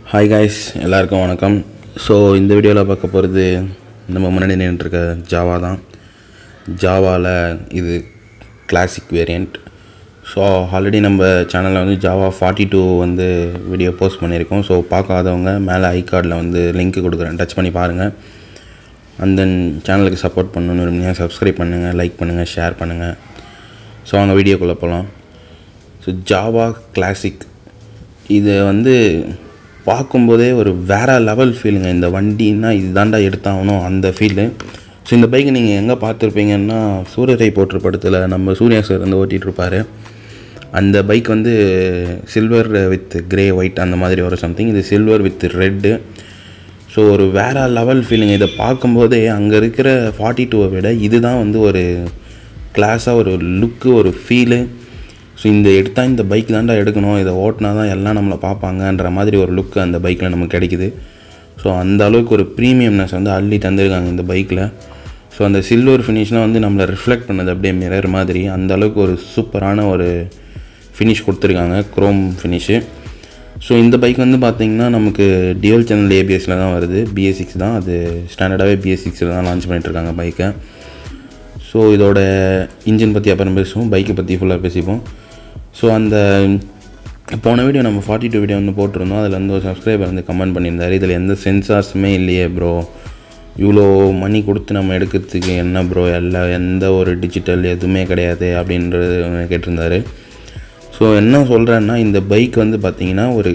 hi guys எல்லாருக்கும் வணக்கம் so இந்த வீடியோவில் பார்க்க போகிறது நம்ம முன்னாடி நின்றுருக்க ஜாவா தான் ஜாவாவில் இது கிளாசிக் வேரியண்ட் ஸோ ஆல்ரெடி நம்ம சேனலில் வந்து ஜாவா ஃபார்ட்டி டூ வந்து வீடியோ போஸ்ட் பண்ணியிருக்கோம் ஸோ பார்க்காதவங்க மேலே ஐ கார்டில் வந்து லிங்க் கொடுக்குறேன் டச் பண்ணி பாருங்கள் அண்ட் தென் சேனலுக்கு சப்போர்ட் பண்ணணும்னு விரும்பினா சப்ஸ்கிரைப் பண்ணுங்கள் லைக் பண்ணுங்கள் ஷேர் பண்ணுங்கள் ஸோ அவங்க வீடியோக்குள்ளே போகலாம் ஸோ ஜாவா கிளாசிக் இது வந்து பார்க்கும்போதே ஒரு வேற லெவல் ஃபீலுங்க இந்த வண்டின்னா இதுதாண்டா எடுத்தாகணும் அந்த ஃபீலு ஸோ இந்த பைக்கை நீங்கள் எங்கே பார்த்துருப்பீங்கன்னா சூரியரை போற்று படத்தில் நம்ம சூர்யா சார் வந்து ஓட்டிகிட்டு இருப்பாரு அந்த பைக் வந்து சில்வர் வித் கிரே ஒயிட் அந்த மாதிரி வரும் சம்திங் இது சில்வர் வித் ரெட்டு ஸோ ஒரு வேற லெவல் ஃபீலிங் இதை பார்க்கும்போதே அங்கே இருக்கிற ஃபார்ட்டி டூவை விட இதுதான் வந்து ஒரு கிளாஸாக ஒரு லுக்கு ஒரு ஃபீலு ஸோ இந்த எடுத்தால் இந்த பைக் தாண்டா எடுக்கணும் இதை ஓட்டினா தான் எல்லாம் நம்மளை பார்ப்பாங்கன்ற மாதிரி ஒரு லுக்கு அந்த பைக்கில் நமக்கு கிடைக்குது ஸோ அந்த அளவுக்கு ஒரு ப்ரீமியம்னஸ் வந்து அள்ளி தந்திருக்காங்க இந்த பைக்கில் ஸோ அந்த சில்வர் ஃபினிஷ்லாம் வந்து நம்மளை ரிஃப்ளெக்ட் பண்ணுது அப்படியே மிரர் மாதிரி அந்த அளவுக்கு ஒரு சூப்பரான ஒரு ஃபினிஷ் கொடுத்துருக்காங்க க்ரோம் ஃபினிஷு ஸோ இந்த பைக் வந்து பார்த்திங்கன்னா நமக்கு டியூல் சேனல் ஏபிஎஸில் தான் வருது பிஎஸ் சிக்ஸ் தான் அது ஸ்டாண்டர்டாகவே பிஎஸ் சிக்ஸில் தான் லான்ச் பண்ணிகிட்ருக்காங்க பைக்கை ஸோ இதோட இன்ஜின் பற்றி அப்புறம் பேசுவோம் பைக்கை பற்றி ஃபுல்லாக பேசிப்போம் ஸோ அந்த போன வீடியோ நம்ம ஃபார்ட்டி டூ வீடியோ வந்து போட்டிருந்தோம் அதில் வந்து ஒரு சப்ஸ்கிரைபர் வந்து கமெண்ட் பண்ணியிருந்தார் இதில் எந்த சென்சார்ஸுமே இல்லையே ப்ரோ இவ்வளோ மணி கொடுத்து நம்ம எடுக்கிறதுக்கு என்ன ப்ரோ எல்லா எந்த ஒரு டிஜிட்டல் எதுவுமே கிடையாது அப்படின்றது கேட்டிருந்தாரு ஸோ என்ன சொல்கிறேன்னா இந்த பைக் வந்து பார்த்திங்கன்னா ஒரு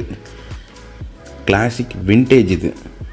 கிளாசிக் விண்டேஜ் இது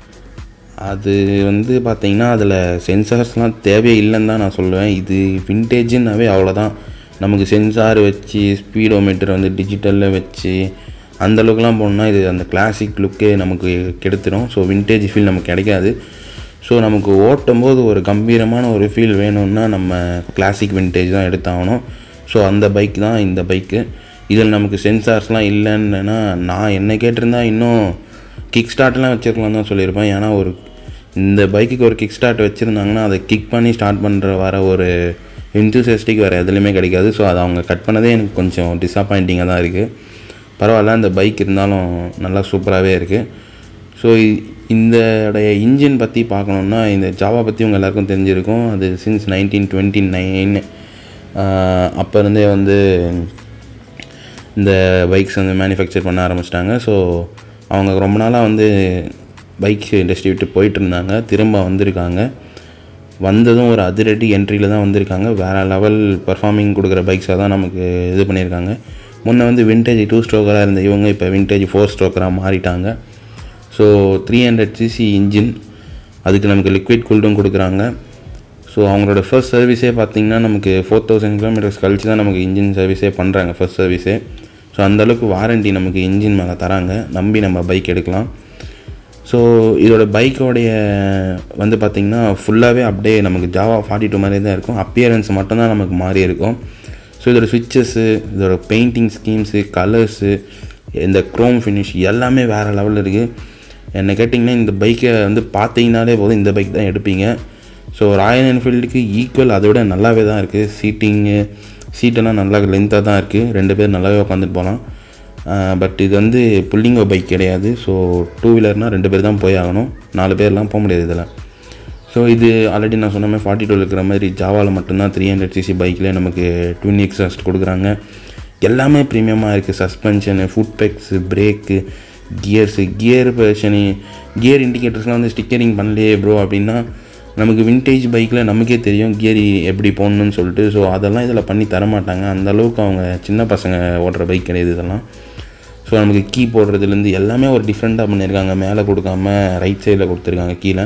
அது வந்து பார்த்திங்கன்னா அதில் சென்சார்ஸ்லாம் தேவையில்லைன்னு தான் நான் சொல்லுவேன் இது விண்டேஜுன்னாவே அவ்வளோதான் நமக்கு சென்சார் வச்சு ஸ்பீடோமீட்டர் வந்து டிஜிட்டலில் வச்சு அந்தளவுக்குலாம் போனோம்னா இது அந்த கிளாசிக் லுக்கே நமக்கு கெடுத்துடும் ஸோ விண்டேஜ் ஃபீல் நமக்கு கிடைக்காது ஸோ நமக்கு ஓட்டும் போது ஒரு கம்பீரமான ஒரு ஃபீல் வேணும்னா நம்ம கிளாசிக் விண்டேஜ் தான் எடுத்தாகணும் ஸோ அந்த பைக் தான் இந்த பைக்கு இதில் நமக்கு சென்சார்ஸ்லாம் இல்லைன்னா நான் என்ன கேட்டிருந்தா இன்னும் கிக் ஸ்டார்ட்லாம் வச்சுருக்கலாம் தான் சொல்லியிருப்பேன் ஏன்னா ஒரு இந்த பைக்குக்கு ஒரு கிக் ஸ்டார்ட் வச்சுருந்தாங்கன்னா அதை கிக் பண்ணி ஸ்டார்ட் பண்ணுற வர ஒரு இன்தூசியஸ்டிக் வேறு எதுலேயுமே கிடைக்காது ஸோ அதை அவங்க கட் பண்ணதே எனக்கு கொஞ்சம் டிஸப்பாயிண்டிங்காக தான் இருக்குது பரவாயில்ல அந்த பைக் இருந்தாலும் நல்லா சூப்பராகவே இருக்குது ஸோ இந்த இன்ஜின் பற்றி பார்க்கணுன்னா இந்த ஜாவா பற்றி உங்கள் எல்லாருக்கும் தெரிஞ்சிருக்கும் அது சின்ஸ் நைன்டீன் டுவெண்ட்டி நைன் அப்போ இருந்தே வந்து இந்த பைக்ஸ் வந்து மேனுஃபேக்சர் பண்ண ஆரம்பிச்சிட்டாங்க ஸோ அவங்க ரொம்ப நாளாக வந்து பைக் இண்டஸ்ட்ரி விட்டு போயிட்டு இருந்தாங்க திரும்ப வந்திருக்காங்க வந்ததும் ஒரு அதிரடி என்ட்ரியில் தான் வந்திருக்காங்க வேறு லெவல் பர்ஃபார்மிங் கொடுக்குற பைக்ஸாக தான் நமக்கு இது பண்ணியிருக்காங்க முன்னே வந்து விண்டேஜ் டூ ஸ்ட்ரோக்கராக இருந்த இவங்க இப்போ விண்டேஜ் ஃபோர் ஸ்ட்ரோக்கராக மாறிட்டாங்க so three hundred CC engine அதுக்கு நமக்கு லிக்விட் கூல்டும் கொடுக்குறாங்க ஸோ அவங்களோட ஃபர்ஸ்ட் சர்வீஸே பார்த்திங்கன்னா நமக்கு ஃபோர் தௌசண்ட் கிலோமீட்டர்ஸ் கழிச்சு தான் நமக்கு இன்ஜின் சர்வீஸே பண்ணுறாங்க ஃபர்ஸ்ட் சர்வீஸே ஸோ அந்தளவுக்கு வாரண்டி நமக்கு இன்ஜின் மேலே தராங்க நம்பி நம்ம பைக் எடுக்கலாம் ஸோ இதோட பைக்கோடைய வந்து பார்த்திங்கன்னா ஃபுல்லாகவே அப்படியே நமக்கு ஜாவா ஃபார்ட்டி டூ மாதிரி தான் இருக்கும் அப்பியரன்ஸ் மட்டும்தான் நமக்கு மாறி இருக்கும் ஸோ இதோட ஸ்விட்சஸ்ஸு இதோட பெயிண்டிங் ஸ்கீம்ஸு கலர்ஸு இந்த க்ரோம் ஃபினிஷ் எல்லாமே வேறு லெவலில் இருக்குது என்னை கேட்டிங்கன்னா இந்த பைக்கை வந்து பார்த்தீங்கனாலே போதும் இந்த பைக் தான் எடுப்பீங்க ஸோ ராயல் என்ஃபீல்டுக்கு ஈக்குவல் அதை விட நல்லாவே தான் இருக்குது சீட்டிங்கு சீட்டெல்லாம் நல்லா லென்த்தாக தான் இருக்குது ரெண்டு பேர் நல்லாவே உட்காந்துட்டு போகலாம் பட் இது வந்து புல்லிங்கோ பைக் கிடையாது ஸோ டூ வீலர்னால் ரெண்டு பேர் தான் போய் ஆகணும் நாலு பேர்லாம் போக முடியாது இதில் ஸோ இது ஆல்ரெடி நான் சொன்ன மாதிரி ஃபார்ட்டி டூவில் இருக்கிற மாதிரி ஜாவாவில் மட்டும்தான் த்ரீ ஹண்ட்ரட் சிசி பைக்கில் நமக்கு ட்வின் எக்ஸாஸ்ட் கொடுக்குறாங்க எல்லாமே ப்ரீமியமாக இருக்குது suspension foot pegs brake gears gear version gear இண்டிகேட்டர்ஸ்லாம் வந்து ஸ்டிக்கரிங் பண்ணலையே ப்ரோ அப்படின்னா நமக்கு விண்டேஜ் பைக்கில் நமக்கே தெரியும் கியர் எப்படி போடணும்னு சொல்லிட்டு ஸோ அதெல்லாம் இதில் பண்ணி தரமாட்டாங்க அந்தளவுக்கு அவங்க சின்ன பசங்க ஓட்டுற பைக் கிடையாது இதெல்லாம் ஸோ நமக்கு கீ போடுறதுலேருந்து எல்லாமே ஒரு டிஃப்ரெண்ட்டாக பண்ணியிருக்காங்க மேலே கொடுக்காம ரைட் சைடில் கொடுத்துருக்காங்க கீழே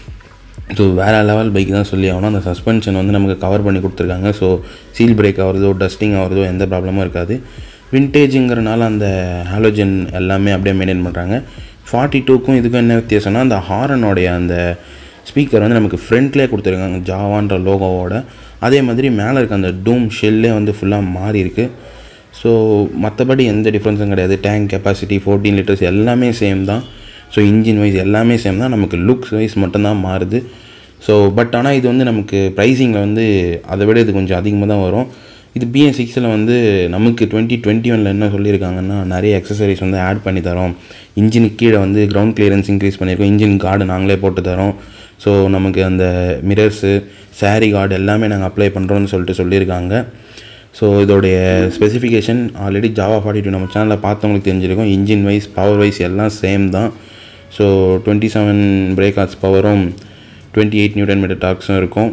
ஸோ வேறு லெவல் பைக் தான் சொல்லி ஆகணும் அந்த சஸ்பென்ஷன் வந்து நமக்கு கவர் பண்ணி கொடுத்துருக்காங்க ஸோ சீல் பிரேக் ஆகிறதோ டஸ்டிங் ஆகிறதோ எந்த ப்ராப்ளமும் இருக்காது விண்டேஜுங்கிறனால அந்த ஹாலோஜன் எல்லாமே அப்படியே மெயின்டைன் பண்ணுறாங்க ஃபார்ட்டி டூக்கும் இதுக்கும் என்ன வித்தியாசம்னா அந்த ஹாரனோடைய அந்த ஸ்பீக்கர் வந்து நமக்கு ஃப்ரண்ட்லேயே கொடுத்துருக்காங்க ஜாவான்ற லோகோவோட அதே மாதிரி மேலே இருக்க அந்த டூம் ஷெல்லே வந்து ஃபுல்லாக மாறி இருக்குது ஸோ மற்றபடி எந்த டிஃப்ரென்ஸும் கிடையாது டேங்க் கெப்பாசிட்டி ஃபோர்டீன் லிட்டர்ஸ் எல்லாமே சேம் தான் ஸோ இன்ஜின் வைஸ் எல்லாமே சேம் தான் நமக்கு லுக்ஸ் வைஸ் மட்டும்தான் மாறுது ஸோ பட் ஆனால் இது வந்து நமக்கு ப்ரைஸிங்கில் வந்து அதை விட இது கொஞ்சம் அதிகமாக தான் வரும் இது பிஎன் சிக்ஸில் வந்து நமக்கு டுவெண்ட்டி டுவெண்ட்டி ஒனில் என்ன சொல்லியிருக்காங்கன்னா நிறைய அக்சசரிஸ் வந்து ஆட் பண்ணி தரோம் இன்ஜினுக்கு கீழே வந்து கிரவுண்ட் கிளியரன்ஸ் இன்க்ரீஸ் பண்ணியிருக்கோம் இன்ஜின் கார்டு நாங்களே போட்டு தரோம் ஸோ நமக்கு அந்த மிரர்ஸு சாரி கார்டு எல்லாமே நாங்கள் அப்ளை பண்ணுறோம்னு சொல்லிட்டு சொல்லியிருக்காங்க ஸோ இதோடைய specification already Jawa forty two நம்ம சேனலில் பார்த்தவங்களுக்கு தெரிஞ்சிருக்கும் இன்ஜின் வைஸ் பவர் வைஸ் எல்லாம் சேம் தான் so twenty seven brake horse பவரும் டுவெண்ட்டி எயிட் நியூட்டன் மீட்டர் டாக்ஸும் இருக்கும்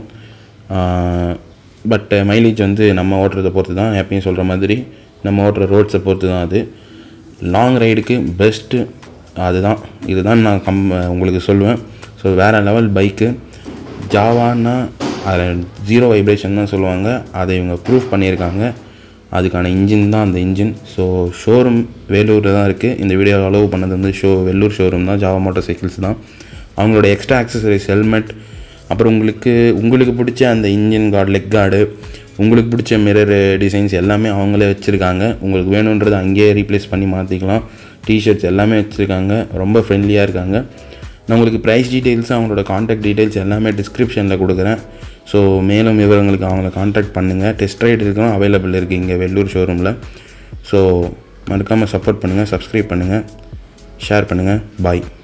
பட் மைலேஜ் வந்து நம்ம ஓட்டுறதை பொறுத்து தான் எப்பயும் சொல்கிற மாதிரி நம்ம ஓட்டுற ரோட்ஸை பொறுத்து தான் அது லாங் ரைடுக்கு பெஸ்ட்டு அதுதான் இதுதான் நான் கம் உங்களுக்கு சொல்லுவேன் ஸோ வேறு லெவல் பைக்கு ஜாவான்னா அதில் ஜீரோ வைப்ரேஷன் தான் சொல்லுவாங்க அதை இவங்க ப்ரூஃப் பண்ணியிருக்காங்க அதுக்கான இன்ஜின் தான் அந்த இன்ஜின் ஸோ ஷோரூம் வேலூரில் தான் இருக்குது இந்த வீடியோ அலோவ் பண்ணது வந்து ஷோ வெள்ளூர் ஷோரூம் தான் ஜாவா மோட்டார் சைக்கிள்ஸ் தான் அவங்களோட எக்ஸ்ட்ரா ஆக்சசரிஸ் ஹெல்மெட் அப்புறம் உங்களுக்கு உங்களுக்கு பிடிச்ச அந்த இன்ஜின் கார்டு லெக் கார்டு உங்களுக்கு பிடிச்ச மிரர் டிசைன்ஸ் எல்லாமே அவங்களே வச்சுருக்காங்க உங்களுக்கு வேணுன்றது அங்கேயே ரீப்ளேஸ் பண்ணி மாற்றிக்கலாம் டிஷர்ட்ஸ் எல்லாமே வச்சுருக்காங்க ரொம்ப ஃப்ரெண்ட்லியாக இருக்காங்க நான் உங்களுக்கு ப்ரைஸ் டீட்டெயில்ஸ் அவங்களோட காண்டாக்ட் டீட்டெயில்ஸ் எல்லாமே டிஸ்கிரிப்ஷனில் கொடுக்குறேன் ஸோ மேலும் விவரங்களுக்கு அவங்கள காண்டாக்ட் பண்ணுங்கள் டெஸ்ட் ரைட் இருக்கும் அவைலபிள் இருக்குது இங்கே வெள்ளூர் ஷோரூமில் ஸோ மறக்காமல் சப்போர்ட் பண்ணுங்கள் சப்ஸ்கிரைப் பண்ணுங்கள் ஷேர் பண்ணுங்கள் பாய்